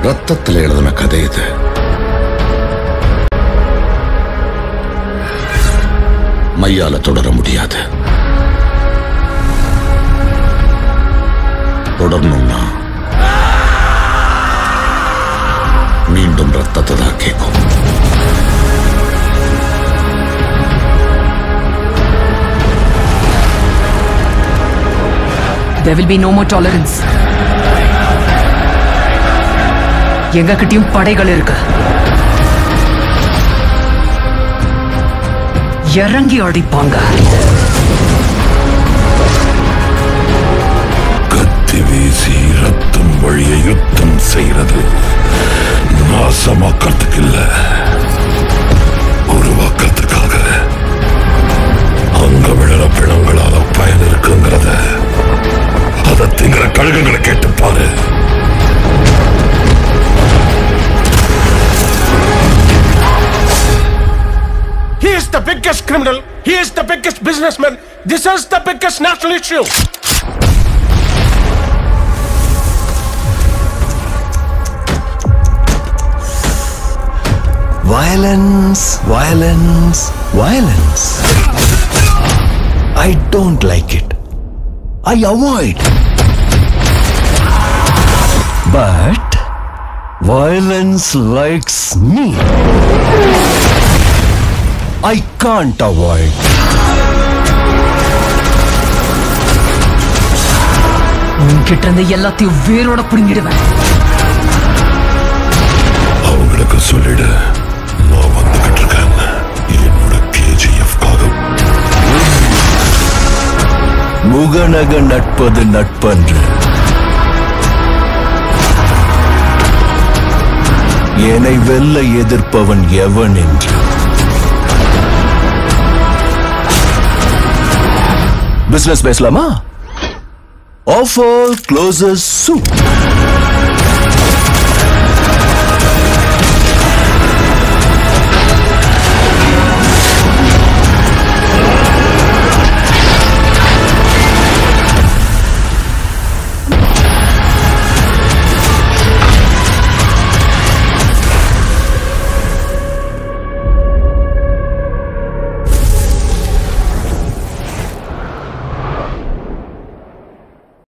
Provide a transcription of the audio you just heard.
ரத்தத்தில் எழுதின கதை இது மையால தொடர முடியாது தொடரணும்னா மீண்டும் ரத்தத்தை தான் கேட்கும் there will be no more tolerance எங்க கிட்டயும் படைகள் இருக்கு இறங்கி அடிப்பாங்க கத்தி வீசி ரத்தம் வழிய யுத்தம் செய்யறது நாசமாக்கிறதுக்கு இல்ல உருவாக்கிறதுக்காக அங்க விழற பிணங்களால பயன் இருக்குங்கிறத அதை திங்கிற கழுகுகளை கேட்டு பாரு He is the biggest criminal. He is the biggest businessman. This is the biggest national issue. Violence, violence, violence. I don't like it. I avoid. But violence likes me. I can't avoid. உன்கிட்ட இருந்து எல்லாத்தையும் வேரோட புடுங்கிடுவேன் அவங்களுக்கு சொல்லிடு நான் வந்துகிட்டு இருக்கேன் என்னோட கேஜிஎஃப்காக முகநக நட்பது நட்பன்று என்னை வெல்ல எதிர்ப்பவன் எவன் என்று பிசினஸ் பேசலாமா ஆஃபர் க்ளோசஸ் சூ